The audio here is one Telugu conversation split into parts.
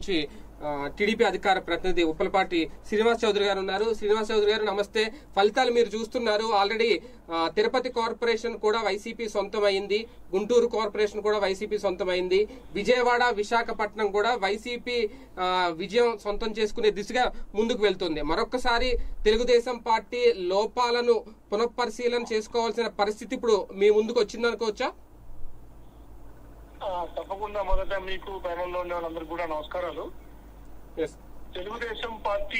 నుంచి ఆ, టీడీపీ అధికార ప్రతినిధి ఉప్పలపాటి శ్రీనివాస్ చౌదరి గారు ఉన్నారు శ్రీనివాస్ చౌదరి గారు నమస్తే ఫలితాలు మీరు చూస్తున్నారు ఆల్రెడీ ఆ, తిరుపతి కార్పొరేషన్ కూడా వైసీపీ సొంతమైంది గుంటూరు కార్పొరేషన్ కూడా వైసీపీ సొంతమైంది విజయవాడ విశాఖపట్నం కూడా వైసీపీ ఆ, విజయం సొంతం చేసుకునే దిశగా ముందుకు వెళ్తుంది మరొకసారి తెలుగుదేశం పార్టీ లోపాలను పునఃపరిశీలన చేసుకోవాల్సిన పరిస్థితి ఇప్పుడు మీ ముందుకు వచ్చిందనుకోవచ్చా ఆ, తప్పకుండా మొదట మీకు ప్యానెల్లో ఉండే వాళ్ళందరికీ కూడా నమస్కారాలు ఎస్ తెలుగుదేశం పార్టీ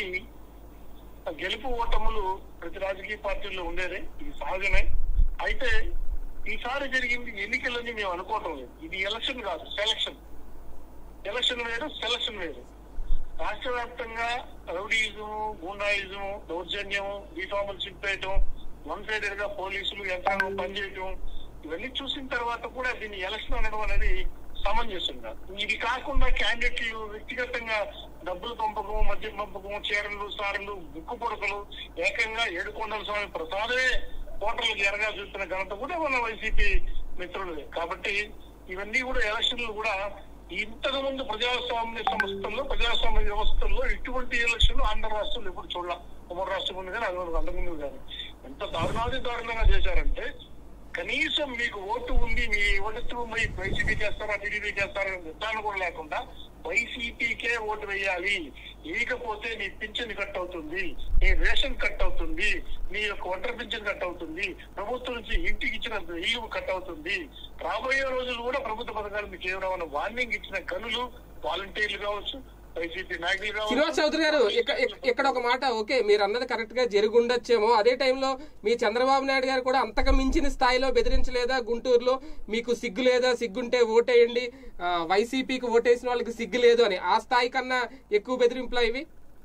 గెలుపు ఓటములు ప్రతి రాజకీయ పార్టీల్లో ఉండేదే ఇది సహజమే అయితే ఈసారి జరిగింది ఎన్నికలని మేము అనుకోవటం లేదు ఇది ఎలక్షన్ కాదు సెలక్షన్ ఎలక్షన్ వేరు సెలక్షన్ వేరు రాష్ట్ర వ్యాప్తంగా రౌడీయిజం గూండాయిజం దౌర్జన్యం బీఫాములు చింపేయటం వన్ సైడెడ్ గా పోలీసులు యంత్రాంగం పనిచేయటం ఇవన్నీ చూసిన తర్వాత కూడా దీన్ని ఎలక్షన్ అనడం అనేది సమంజసం కాదు ఇది కాకుండా క్యాండిడేట్లు వ్యక్తిగతంగా డబ్బులు పంపకం మద్యం పంపకం చీరలు సారలు బుక్కు పొడకలు ఏకంగా ఏడుకొండల స్వామి ప్రసాదమే ఓటర్లకు ఎరగా చూస్తున్న ఘనత కూడా మన వైసీపీ మిత్రులదే కాబట్టి ఇవన్నీ కూడా ఎలక్షన్లు కూడా ఇంతకు ముందు ప్రజాస్వామ్య సంస్థల్లో ప్రజాస్వామ్య వ్యవస్థల్లో ఇటువంటి ఎలక్షన్లు ఆంధ్ర రాష్ట్రంలో ఎప్పుడు చూడాల ఉమ్మడి రాష్ట్రం ఉంది కానీ అది మనకు అంతకుముందు కానీ ఎంత దారుణాది దారుణంగా చేశారంటే కనీసం మీకు ఓటు ఉంది మీ ఓటు మీ వైసీపీ చేస్తారా టీడీపీ చేస్తారా అనే నిర్ధారణ కూడా లేకుండా వైసీపీకే ఓటు వేయాలి లేకపోతే నీ పింఛన్ కట్ అవుతుంది నీ రేషన్ కట్ అవుతుంది నీ యొక్క ఒంటరి పింఛన్ కట్ అవుతుంది ప్రభుత్వం నుంచి ఇంటికి ఇచ్చిన ఇల్లు కట్ అవుతుంది రాబోయే రోజులు కూడా ప్రభుత్వ పథకాలు మీకు ఏమైనా వార్నింగ్ ఇచ్చిన గనులు వాలంటీర్లు కావచ్చు వైసీపీ నాయకులు కావచ్చు శ్రీనివాస్ చౌదరి గారు ఇక్క- ఇక్క- ఇక్కడ ఒక మాట ఓకే మీరు అన్నది కరెక్ట్ గా జరుగుండొచ్చేమో అదే టైంలో మీ చంద్రబాబు నాయుడు గారు కూడా అంతకు మించిన స్థాయిలో బెదిరించలేదా గుంటూరులో మీకు సిగ్గు లేదా సిగ్గుంటే ఓటేయండి ఆ, వైసీపీకి ఓటేసిన వాళ్ళకి సిగ్గు లేదు అని ఆ స్థాయి కన్నా ఎక్కువ బెదిరింపులా ఇవి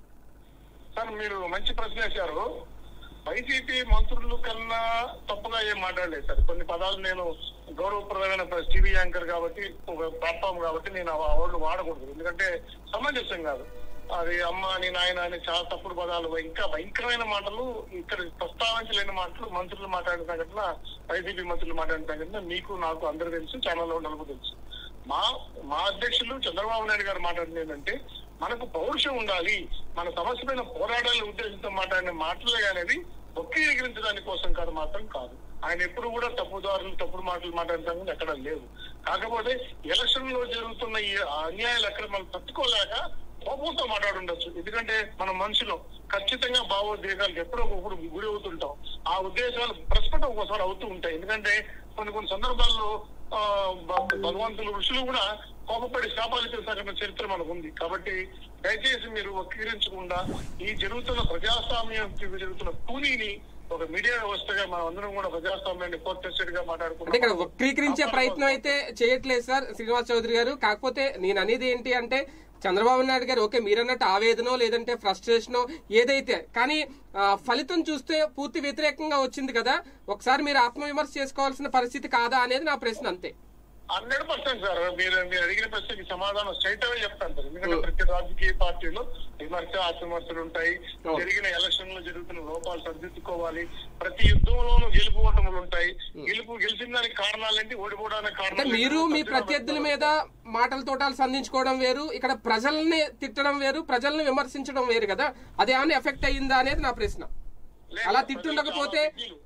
సార్ మీరు మంచి ప్రశ్న వేశారు వైసీపీ మంత్రులు కన్నా తప్పుగా ఏం మాట్లాడలేదు సార్ కొన్ని పదాలు నేను గౌరవప్రదమైన ప్ర- టీవీ యాంకర్ కాబట్టి ఒక ప్లాట్ఫామ్ కాబట్టి నేను ఆ వర్డ్ వాడకూడదు ఎందుకంటే సమంజసం కాదు అది అమ్మ అని నాయన అని చాలా తప్పుడు పదాలు ఇంకా భయంకరమైన మాటలు ఇక్కడ ప్రస్తావించలేని మాటలు మంత్రులు మాట్లాడిన సంఘటన వైసీపీ మంత్రులు మాట్లాడిన సంఘటన మీకు నాకు అందరూ తెలుసు ఛానల్లో నలుగు తెలుసు మా మా అధ్యక్షులు చంద్రబాబు నాయుడు గారు మాట్లాడింది ఏంటంటే మనకు పౌరుషం ఉండాలి మన సమస్య పైన పోరాడాలని ఉద్దేశంతో మాట్లాడిన మాటలే అనేది వక్రీకరించడానికి కోసం కాదు మాత్రం కాదు ఆయన ఎప్పుడు కూడా తప్పుదారులు తప్పుడు మాటలు మాట్లాడటం ఎక్కడ లేదు కాకపోతే ఎలక్షన్ లో జరుగుతున్న ఈ అన్యాయాలు ఎక్కడ మనం తట్టుకోలేక కోపంతో మాట్లాడుండొచ్చు ఎందుకంటే మన మనుషులు ఖచ్చితంగా భావోద్వేగాలకు ఎప్పుడో ఒకప్పుడు గురి అవుతుంటాం ఆ ఉద్దేశాలు ప్రస్ఫుటం ఒకసారి అవుతూ ఉంటాయి ఎందుకంటే కొన్ని కొన్ని సందర్భాల్లో ఆ, భ- భగవంతులు ఋషులు కూడా కోపపడి శాపాలు చేశారన్న చరిత్ర మనకు ఉంది కాబట్టి దయచేసి మీరు వక్రీకరించకుండా ఈ జరుగుతున్న ప్రజాస్వామ్యం జరుగుతున్న కూలీని ఒక మీడియా వ్యవస్థగా మనం అందరం కూడా ప్రజాస్వామ్యాన్ని కోర్టెస్టెడ్ గా అంటే ఇక్కడ వక్రీకరించే ప్రయత్నం అయితే చేయట్లేదు సార్ శ్రీనివాస్ చౌదరి గారు కాకపోతే నేను అనేది ఏంటి అంటే చంద్రబాబు నాయుడు గారు ఓకే మీరన్నట్టు ఆవేదనో లేదంటే ఫ్రస్ట్రేషనో ఏదైతే కానీ ఆ, ఫలితం చూస్తే పూర్తి వ్యతిరేకంగా వచ్చింది కదా ఒకసారి మీరు ఆత్మవిమర్శ చేసుకోవాల్సిన పరిస్థితి కాదా అనేది నా ప్రశ్న అంతే హండ్రెడ్ పర్సెంట్ సార్ మీరు మీరు అడిగిన ప్రశ్నకి సమాధానం స్ట్రైట్ అవే చెప్తాను సార్ ఎందుకంటే ప్రతి రాజకీయ పార్టీలో విమర్శ ఆత్మవిమర్శలు ఉంటాయి Oh. జరిగిన ఎలక్షన్ లో జరుగుతున్న లోపాలు సరిదిద్దుకోవాలి ప్రతి యుద్ధంలోనూ గెలుపు ఓటములు ఉంటాయి గెలుపు గెలిచిన దానికి కారణాలేంటి ఓడిపోవడానికి అంటే కారణాలు మీరు ఏంటి? మీ ప్రత్యర్థుల మీద మాటల తోటాలు సంధించుకోవడం వేరు ఇక్కడ ప్రజల్ని తిట్టడం వేరు ప్రజల్ని విమర్శించడం వేరు కదా అదేమన్నా ఎఫెక్ట్ అయ్యిందా అనేది నా ప్రశ్న లేదు, అలా ప్రజలు తిట్టుండకపోతే చాలా విజ్ఞులు.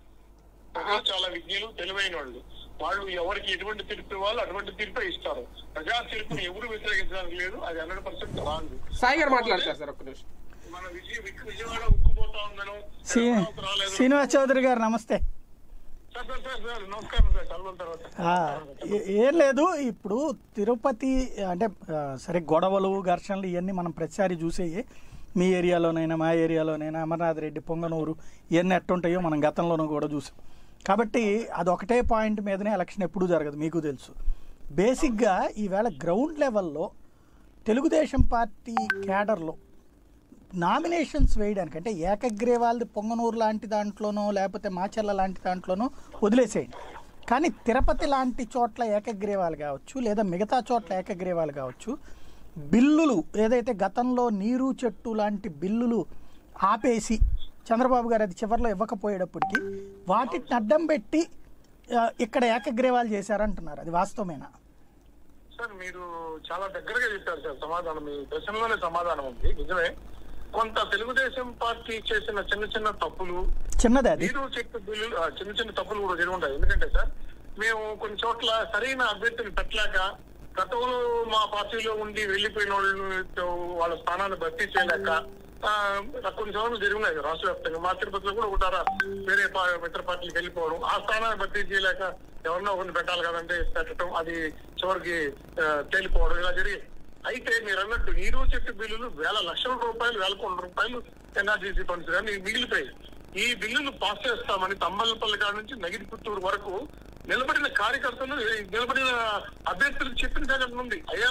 ప్రజలు చాలా విజ్ఞులు తెలివైన వాళ్ళు వాళ్ళు ఎవరికి ఎటువంటి తీర్పు ఇవ్వాలో అటువంటి తీర్పే ఇస్తారు ప్రజా తీర్పుని ఎవరు వ్యతిరేకించడానికి లేదు అది హండ్రెడ్ పర్సెంట్ రాంగ్ సాయి గారు మాట్లాడతారు సార్ ఒక్క నిమిషం మన విజయ విజయవాడ ఉక్కుపోతా ఉందను శ్రీ తెలంగాణకు రాలేదు శ్రీనివాస్ చౌదరి గారు నమస్తే సార్ సార్ సార్ సార్ నమస్కారం సార్ కలవల తర్వాత ఆ, ఏ- ఏం లేదు ఇప్పుడు తిరుపతి అంటే ఆ, సరే గొడవలు ఘర్షణలు ఇవన్నీ మనం ప్రతిసారి చూసేవి మీ ఏరియాలోనైనా మా ఏరియాలోనైనా అమర్నాథ్ రెడ్డి పొంగనూరు ఇవన్నీ ఎట్టుంటాయో మనం గతంలోనూ కూడా చూసాం కాబట్టి అదొకటే పాయింట్ మీదనే ఎలక్షన్ ఎప్పుడూ జరగదు మీకు తెలుసు బేసిక్గా ఈవేళ గ్రౌండ్ లెవెల్లో తెలుగుదేశం పార్టీ క్యాడర్లో నామినేషన్స్ వేయడానికి అంటే ఏకగ్రీవాల్ది పొంగనూరు లాంటి దాంట్లోనో లేకపోతే మాచర్ల లాంటి దాంట్లోనో వదిలేసేయండి కానీ తిరుపతి లాంటి చోట్ల ఏకగ్రీవాలు కావచ్చు లేదా మిగతా చోట్ల ఏకగ్రీవాలు కావచ్చు బిల్లులు ఏదైతే గతంలో నీరు చెట్టు లాంటి బిల్లులు ఆపేసి చంద్రబాబు గారు అది చివరిలో ఇవ్వకపోయేటప్పటికి వాటిని అడ్డం పెట్టి ఆ, ఇక్కడ ఏకగ్రీవాలు చేశారంటున్నారు అది వాస్తవమేనా సార్ మీరు చాలా దగ్గరగా చెప్పారు సార్ సమాధానం మీ ప్రశ్నలోనే సమాధానం ఉంది నిజమే కొంత తెలుగుదేశం పార్టీ చేసిన చిన్న చిన్న తప్పులు చిన్నదే అది మీరు చెప్పే బిల్లులు ఆ, చిన్న చిన్న తప్పులు కూడా జరిగి ఉంటాయి ఎందుకంటే సార్ మేము కొన్ని చోట్ల సరైన అభ్యర్థిని పెట్టలేక గతంలో మా పార్టీలో ఉండి వెళ్లిపోయిన వాళ్ళు వాళ్ళ స్థానాన్ని భర్తీ చేయలేక ఆ, కొన్ని చోట్ల జరిగినాయి రాష్ట్ర వ్యాప్తంగా మా తిరుపతిలో కూడా ఉంటారా వేరే పా- మిత్ర పార్టీలకు వెళ్ళిపోవడం ఆ స్థానాన్ని భర్తీ చేయలేక ఎవరినో ఒకరిని పెట్టాలి కదంటే పెట్టడం అది చివరికి ఆ, తేలిపోవడం ఇలా జరిగి అయితే మీరు అన్నట్టు ఈ రోజు చెప్పే బిల్లులు వేల లక్షల రూపాయలు వేల కోట్ల రూపాయలు ఎన్ఆర్జీసీ ఫండ్స్ కానీ మిగిలిపోయాయి ఈ బిల్లులు పాస్ చేస్తామని తమ్మలపల్లి కాడ నుంచి నగిరి పుత్తూరు వరకు నిలబడిన కార్యకర్తలు ఈ నిలబడిన అభ్యర్థులకు చెప్పిన సంఘటన ఉంది అయ్యా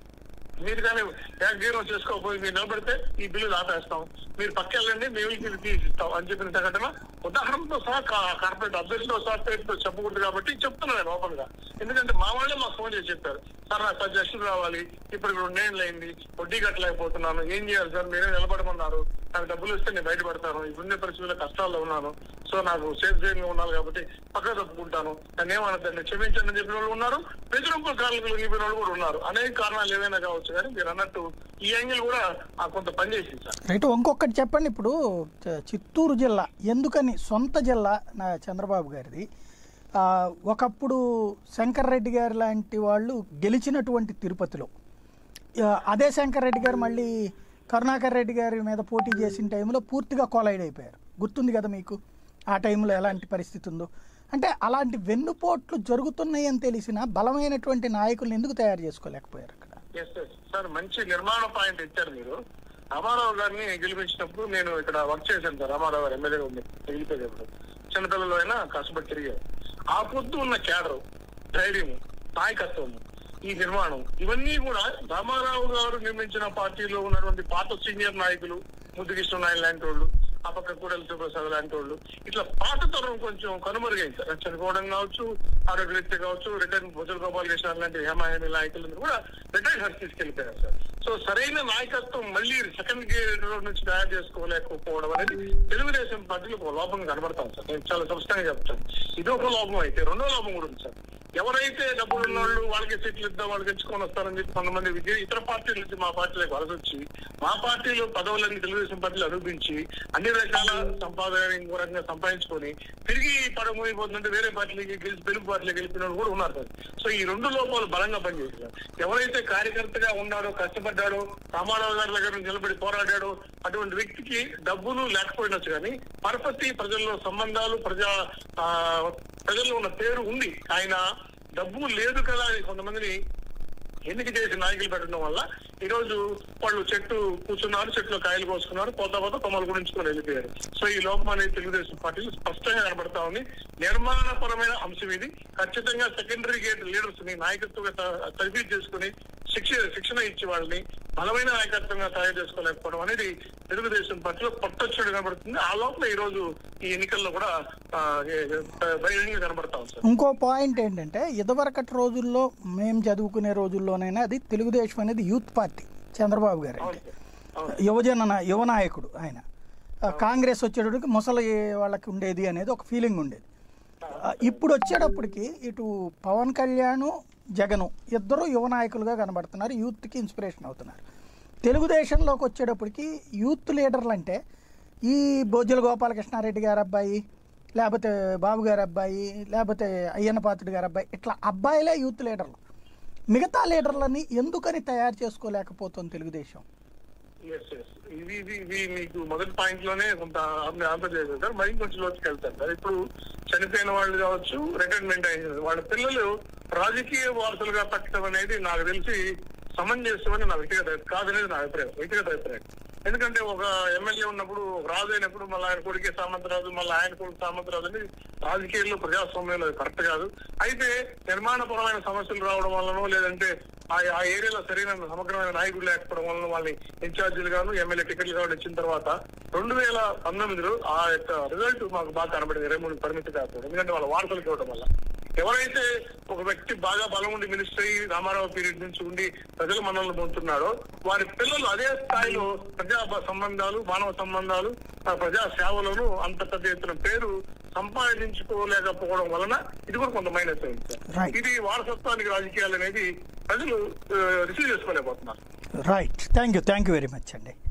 మీరు కానీ యాగీరం చేసుకోకపోయి మీరు నిలబడితే ఈ బిల్లులు ఆపేస్తాం మీరు పక్కెళ్ళండి మేము ఇది తీసిస్తాం అని చెప్పిన సంఘటన ఉదాహరణతో సహా కా- కార్పొరేట్ అభ్యర్థులతో సహా పేరుతో చెప్పకూడదు కాబట్టి చెప్తున్నాను నేను ఓపెన్ గా ఎందుకంటే మా వాళ్ళే మాకు ఫోన్ చేసి చెప్పారు సార్ నాకు పది లక్షలు రావాలి ఇప్పుడు రెండేళ్ళు అయింది వడ్డీ కట్టలేకపోతున్నాను ఏం చేయాలి సార్ మీరే నిలబడమన్నారు నాకు డబ్బులు ఇస్తే నేను బయటపడతాను ఇప్పుడున్న పరిస్థితుల్లో కష్టాల్లో ఉన్నాను సో నాకు సేఫ్ జైన్ లో ఉన్నాను కాబట్టి పక్క తప్పుకుంటాను నన్ను ఏమన్నదాన్ని క్షమించండి అని చెప్పిన వాళ్ళు ఉన్నారు బెదిరింపుల కారణాలు లొంగిపోయిన వాళ్ళు కూడా ఉన్నారు అనేక కారణాలు ఏవైనా కావచ్చు కానీ మీరు అన్నట్టు ఈ యాంగిల్ కూడా ఆ కొంత పనిచేసింది సార్ రైట్ ఇంకొకటి చెప్పండి ఇప్పుడు చ- చిత్తూరు జిల్లా ఎందుకని సొంత జిల్లా నా చంద్రబాబు గారిది ఆ, ఒకప్పుడు శంకర్ రెడ్డి గారు లాంటి వాళ్ళు గెలిచినటువంటి తిరుపతిలో ఆ, అదే శంకర్ రెడ్డి గారు మళ్ళీ కరుణాకర్ రెడ్డి గారి మీద పోటీ చేసిన టైంలో పూర్తిగా కొలైడ్ అయిపోయారు గుర్తుంది కదా మీకు ఆ టైంలో ఎలాంటి పరిస్థితి ఉందో అంటే అలాంటి వెన్నుపోట్లు జరుగుతున్నాయని తెలిసిన బలమైనటువంటి నాయకుల్ని ఎందుకు తయారు చేసుకోలేకపోయారు అక్కడ ఎస్ ఎస్ సార్ మంచి నిర్మాణ పాయింట్ ఇచ్చారు మీరు రామారావు గారిని గెలిపించినప్పుడు నేను ఇక్కడ వర్క్ చేశాను సార్ రామారావు గారు ఎమ్మెల్యేగా ఉంది గెలిపేటప్పుడు చిన్నపిల్లలు అయినా కష్టపడి తిరిగారు ఆ పొద్దు ఉన్న క్యాడర్ ధైర్యం నాయకత్వం ఈ నిర్మాణం ఇవన్నీ కూడా రామారావు గారు నిర్మించిన పార్టీలో ఉన్నటువంటి పాత సీనియర్ నాయకులు ముద్దుకృష్ణ నాయన లాంటి వాళ్ళు ఆ పక్క కూడలి సుప్రసాద్ లాంటి వాళ్ళు ఇట్లా పాత తరం కొంచెం కనుమరుగైంది సార్ చనిపోవడం కావచ్చు ఆరోగ్యరీత్యా కావచ్చు రిటర్న్ భుజల గోపాలకృష్ణ లాంటి హేమాహేమి నాయకులు కూడా రిటైర్ హెల్త్ తీసుకెళ్లిపోయారు సార్ సో సరైన నాయకత్వం మళ్ళీ సెకండ్ గేర్ నుంచి తయారు చేసుకోలేకపోవడం అనేది తెలుగుదేశం పార్టీలో ఒక లోపం కనబడతాం సార్ నేను చాలా స్పష్టంగా చెప్తాను ఇది ఒక లోపం అయితే రెండో లోపం కూడా ఉంది సార్ ఎవరైతే డబ్బులు ఉన్న వాళ్ళు వాళ్ళకి సీట్లు ఇద్దాం వాళ్ళకి ఎంచుకొని వస్తారని చెప్పి కొంతమంది విద్య ఇతర పార్టీల నుంచి మా పార్టీలకు వలస వచ్చి మా పార్టీలో పదవులన్నీ తెలుగుదేశం పార్టీలు అనుభవించి అన్ని రకాల సంపాదన ఇంకో రకంగా సంపాదించుకొని తిరిగి పడమోయిపోతుందంటే వేరే పార్టీలకి గెలిచి తెలుగు పార్టీలకు గెలిపిన వాళ్ళు కూడా ఉన్నారు సార్ సో ఈ రెండు లోపాలు బలంగా పనిచేశారు ఎవరైతే కార్యకర్తగా ఉన్నాడో కష్టపడ్డాడో రామారావు గారి దగ్గర నుంచి నిలబడి పోరాడాడో అటువంటి వ్యక్తికి డబ్బులు లేకపోయినచ్చు కానీ పరపతి ప్రజల్లో సంబంధాలు ప్రజా ఆ, ప్రజల్లో ఉన్న పేరు ఉంది ఆయన డబ్బు లేదు కదా అని కొంతమందిని ఎన్నిక చేసి నాయకులు పెట్టడం వల్ల ఈ రోజు వాళ్ళు చెట్టు కూర్చున్నారు చెట్టులో కాయలు కోసుకున్నారు పోతా పోతా కొమ్మలు గురించుకొని వెళ్ళిపోయారు సో ఈ లోపం అనేది తెలుగుదేశం పార్టీలు స్పష్టంగా కనబడతా ఉంది నిర్మాణపరమైన అంశం ఇది ఖచ్చితంగా సెకండరీ గేట్ లీడర్స్ ని నాయకత్వంగా త- తరబీదు చేసుకుని శిక్ష శిక్షణ ఇచ్చి వాళ్ళని బలమైన నాయకత్వంగా తయారు చేసుకోలేకపోవడం అనేది తెలుగుదేశం పార్టీలో పొట్టొచ్చుడు కనబడుతుంది ఆ లోపల ఈ రోజు ఈ ఎన్నికల్లో కూడా ఆ, ఏ- బహిరంగంగా కనబడతా ఉంది సార్ ఇంకో పాయింట్ ఏంటంటే ఇదివరకటి రోజుల్లో మేము చదువుకునే రోజుల్లోనైనా అది తెలుగుదేశం అనేది యూత్ పార్టీ చంద్రబాబు గారు అవును అంటే సార్ అవును యువజన నా- యువ నాయకుడు ఆయన ఆ, కాంగ్రెస్ వచ్చేటప్పటికి ముసలి వాళ్ళకి ఉండేది అనేది ఒక ఫీలింగ్ ఉండేది ఆ, ఇప్పుడు వచ్చేటప్పటికి ఇటు పవన్ కళ్యాణ్ జగను ఇద్దరు యువ నాయకులుగా కనబడుతున్నారు యూత్కి ఇన్స్పిరేషన్ అవుతున్నారు తెలుగుదేశంలోకి వచ్చేటప్పటికి యూత్ లీడర్లు అంటే ఈ బొజ్జల గోపాలకృష్ణారెడ్డి గారి అబ్బాయి లేకపోతే బాబు గారి అబ్బాయి లేకపోతే అయ్యన్న పాత్రుడు గారి అబ్బాయి ఇట్లా అబ్బాయిలే యూత్ లీడర్లు మిగతా లీడర్లని ఎందుకని తయారు చేసుకోలేకపోతుంది తెలుగుదేశం ఎస్ ఎస్ ఇది ఇది ఇది మీకు మొదటి పాయింట్ లోనే కొంత ఆన్సర్ చేశారు సార్ మరి కొంచెం లోతుకి వెళ్తారు సార్ ఇప్పుడు చనిపోయిన వాళ్ళు కావచ్చు రిటైర్మెంట్ అయిన వాళ్ళ పిల్లలు రాజకీయ వారసులుగా పెట్టడం అనేది నాకు తెలిసి సమంజసమని నా వ్యక్తిగత కాదనేది నా అభిప్రాయం వ్యక్తిగత అభిప్రాయం ఎందుకంటే ఒక ఎమ్మెల్యే ఉన్నప్పుడు ఒక రాజు అయినప్పుడు మళ్ళీ ఆయన కొడుకే సామంతరాజు మళ్ళీ ఆయన కొడుకు సామంతరాజు అనేది రాజకీయాల్లో ప్రజాస్వామ్యంలో అది కరెక్ట్ కాదు అయితే నిర్మాణపరమైన సమస్యలు రావడం వల్లనో లేదంటే ఆ ఆ ఏరియాలో సరైన సమగ్రమైన నాయకులు లేకపోవడం వలన వాళ్ళని ఇన్ఛార్జీలు గాను ఎమ్మెల్యే టికెట్లు కావడం ఇచ్చిన తర్వాత రెండు వేల పంతొమ్మిదిలో ఆ యొక్క రిజల్ట్ మాకు బాగా కనబడింది ఇరవై మూడు పరిమితి కాకపోవడం ఎందుకంటే వాళ్ళ వార్తలకు ఇవ్వడం వల్ల ఎవరైతే ఒక వ్యక్తి బాగా బలం ఉండి మినిస్టర్ అయ్యి రామారావు పీరియడ్ నుంచి ఉండి ప్రజల మనల్ని పొందుతున్నారో వారి పిల్లలు అదే స్థాయిలో ప్రజా బ- సంబంధాలు మానవ సంబంధాలు ఆ ప్రజా సేవలను అంత పెద్ద ఎత్తున పేరు సంపాదించుకోలేకపోవడం వలన ఇది కూడా కొంత మైనస్ అయింది సార్. Right. ఇది వారసత్వానికి రాజకీయాలు అనేది ప్రజలు రిసీవ్ చేసుకోలేకపోతున్నారు right thank you thank you very much అండి